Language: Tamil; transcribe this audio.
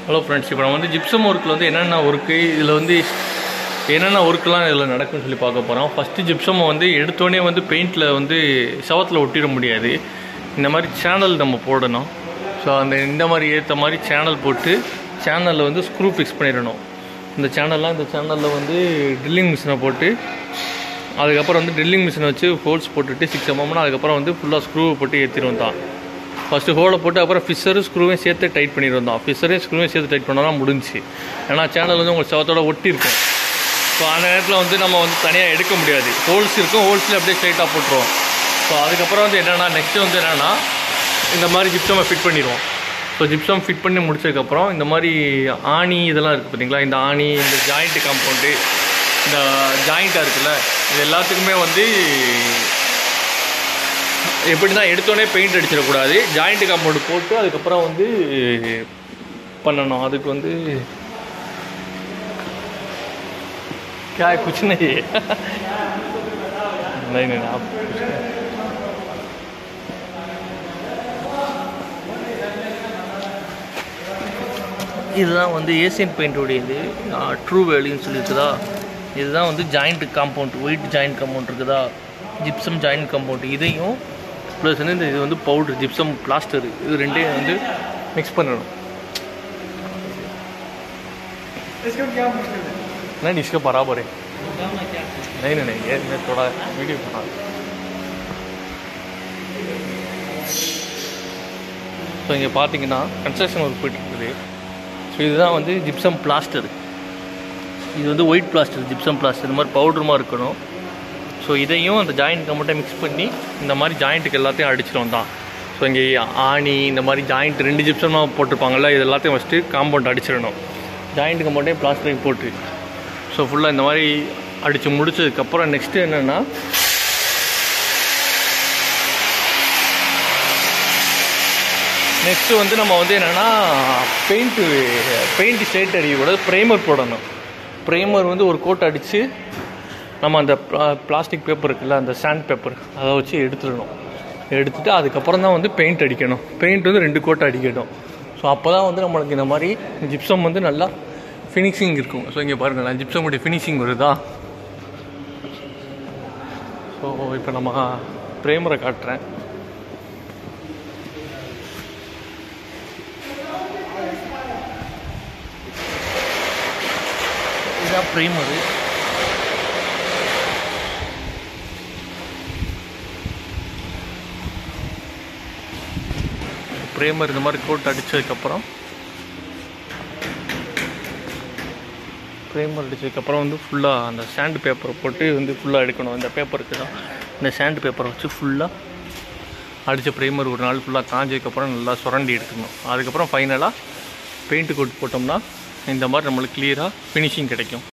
ஹலோ ஃப்ரெண்ட்ஸ் இப்போ நம்ம வந்து ஜிப்சம் ஒர்க்கில் வந்து என்னென்ன ஒர்க்கு இதில் வந்து என்னென்ன ஒர்க்கெலாம் இதில் நடக்கும்னு சொல்லி பார்க்க போகிறோம் ஃபஸ்ட்டு ஜிப்சம்மை வந்து எடுத்தோடனே வந்து பெயிண்டில் வந்து சவத்தில் ஒட்டிட முடியாது இந்த மாதிரி சேனல் நம்ம போடணும் ஸோ அந்த இந்த மாதிரி ஏற்ற மாதிரி சேனல் போட்டு சேனலில் வந்து ஸ்க்ரூ ஃபிக்ஸ் பண்ணிடணும் இந்த சேனல்லாம் இந்த சேனலில் வந்து ட்ரில்லிங் மிஷினை போட்டு அதுக்கப்புறம் வந்து ட்ரில்லிங் மிஷினை வச்சு ஹோல்ஸ் போட்டுட்டு சிக்ஸ் எம்எம்னா அதுக்கப்புறம் வந்து ஃபுல்லாக ஸ்க்ரூ போட்டு ஏற்றிடுவோம் தான் ஃபஸ்ட்டு ஹோலை போட்டு அப்புறம் ஃபிஷரும் ஸ்க்ரூவையும் சேர்த்து டைட் பண்ணிடுவோம் தான் ஃபிஷரையும் ஸ்க்ரூவையும் சேர்த்து டைட் பண்ணால் முடிஞ்சுச்சு ஏன்னா சேனல் வந்து உங்களுக்கு செவத்தோட ஒட்டி இருக்கும் ஸோ அந்த நேரத்தில் வந்து நம்ம வந்து தனியாக எடுக்க முடியாது ஹோல்ஸ் இருக்கும் ஹோல்ஸில் அப்படியே ஸ்ட்ரைட்டாக போட்டுருவோம் ஸோ அதுக்கப்புறம் வந்து என்னென்னா நெக்ஸ்ட்டு வந்து என்னென்னா இந்த மாதிரி ஜிப்சமை ஃபிட் பண்ணிடுவோம் ஸோ ஜிப்சம் ஃபிட் பண்ணி முடிச்சதுக்கப்புறம் இந்த மாதிரி ஆணி இதெல்லாம் இருக்குது பார்த்தீங்களா இந்த ஆணி இந்த ஜாயிண்ட் காம்பவுண்டு இந்த ஜாயிண்ட்டாக இருக்குல்ல இது எல்லாத்துக்குமே வந்து எப்படின்னா எடுத்தோடனே பெயிண்ட் அடிச்சிடக்கூடாது ஜாயிண்ட் காம்பவுண்ட் போட்டு அதுக்கப்புறம் வந்து பண்ணணும் அதுக்கு வந்து क्या है कुछ नहीं है नहीं नहीं आप कुछ नहीं। இதுதான் வந்து ஏசியன் பெயிண்டோடையது ட்ரூ வேலின்னு சொல்லியிருக்குதா இதுதான் வந்து joint compound white joint compound இருக்குதா ஜிப்சம் ஜாயிண்ட் காம்பவுண்ட் இதையும் ப்ளஸ் வந்து இந்த இது வந்து பவுட்ரு ஜிப்சம் பிளாஸ்டர் இது ரெண்டையும் வந்து மிக்ஸ் பண்ணணும் इसका क्या मुश्किल है नहीं इसका बराबर है नहीं नहीं नहीं ये मैं थोड़ा वीडियो बना ஸோ இங்கே பார்த்தீங்கன்னா கன்ஸ்ட்ரக்ஷன் ஒர்க் போயிட்டு இருக்குது ஸோ இதுதான் வந்து ஜிப்சம் பிளாஸ்டர் இது வந்து ஒயிட் பிளாஸ்டர் ஜிப்சம் பிளாஸ்டர் இந்த மாதிரி பவுடர் மாதிரி இருக்கணும் ஸோ இதையும் அந்த ஜாயிண்ட் கம்பெட்டை மிக்ஸ் பண்ணி இந்த மாதிரி ஜாயிண்ட்டுக்கு எல்லாத்தையும் அடிச்சிடும் தான் ஸோ இங்கே ஆணி இந்த மாதிரி ஜாயிண்ட் ரெண்டு ஜிப்சமாக போட்டிருப்பாங்கல்ல இது எல்லாத்தையும் ஃபஸ்ட்டு காம்பவுண்ட் அடிச்சிடணும் ஜாயிண்ட் கம்பவுண்டையும் பிளாஸ்டரையும் போட்டு ஸோ ஃபுல்லாக இந்த மாதிரி அடித்து முடிச்சதுக்கப்புறம் நெக்ஸ்ட்டு என்னென்னா நெக்ஸ்ட்டு வந்து நம்ம வந்து என்னென்னா பெயிண்ட்டு பெயிண்ட் ஸ்ட்ரெயிட் அடிக்கக்கூடாது ப்ரைமர் போடணும் ப்ரைமர் வந்து ஒரு கோட் அடித்து நம்ம அந்த பிளாஸ்டிக் பேப்பர் இருக்குல்ல அந்த சாண்ட் பேப்பர் அதை வச்சு எடுத்துடணும் எடுத்துட்டு அதுக்கப்புறம் தான் வந்து பெயிண்ட் அடிக்கணும் பெயிண்ட் வந்து ரெண்டு கோட்டை அடிக்கணும் ஸோ அப்போ தான் வந்து நம்மளுக்கு இந்த மாதிரி ஜிப்சம் வந்து நல்லா ஃபினிஷிங் இருக்கும் ஸோ இங்கே பாருங்கள் ஜிப்சமுடைய ஃபினிஷிங் வருதா ஸோ இப்போ நம்ம ப்ரேமரை காட்டுறேன் இதுதான் ப்ரைமரு ப்ரேமர் இந்த மாதிரி கோட் அடித்ததுக்கப்புறம் ப்ரேமர் அடித்ததுக்கப்புறம் வந்து ஃபுல்லாக அந்த சாண்ட் பேப்பரை போட்டு வந்து ஃபுல்லாக எடுக்கணும் இந்த பேப்பருக்கு தான் இந்த சாண்ட் பேப்பரை வச்சு ஃபுல்லாக அடித்த ப்ரைமர் ஒரு நாள் ஃபுல்லாக காஞ்சதுக்கப்புறம் நல்லா சுரண்டி எடுக்கணும் அதுக்கப்புறம் ஃபைனலாக பெயிண்ட் கோட் போட்டோம்னா இந்த மாதிரி நம்மளுக்கு கிளியராக ஃபினிஷிங் கிடைக்கும்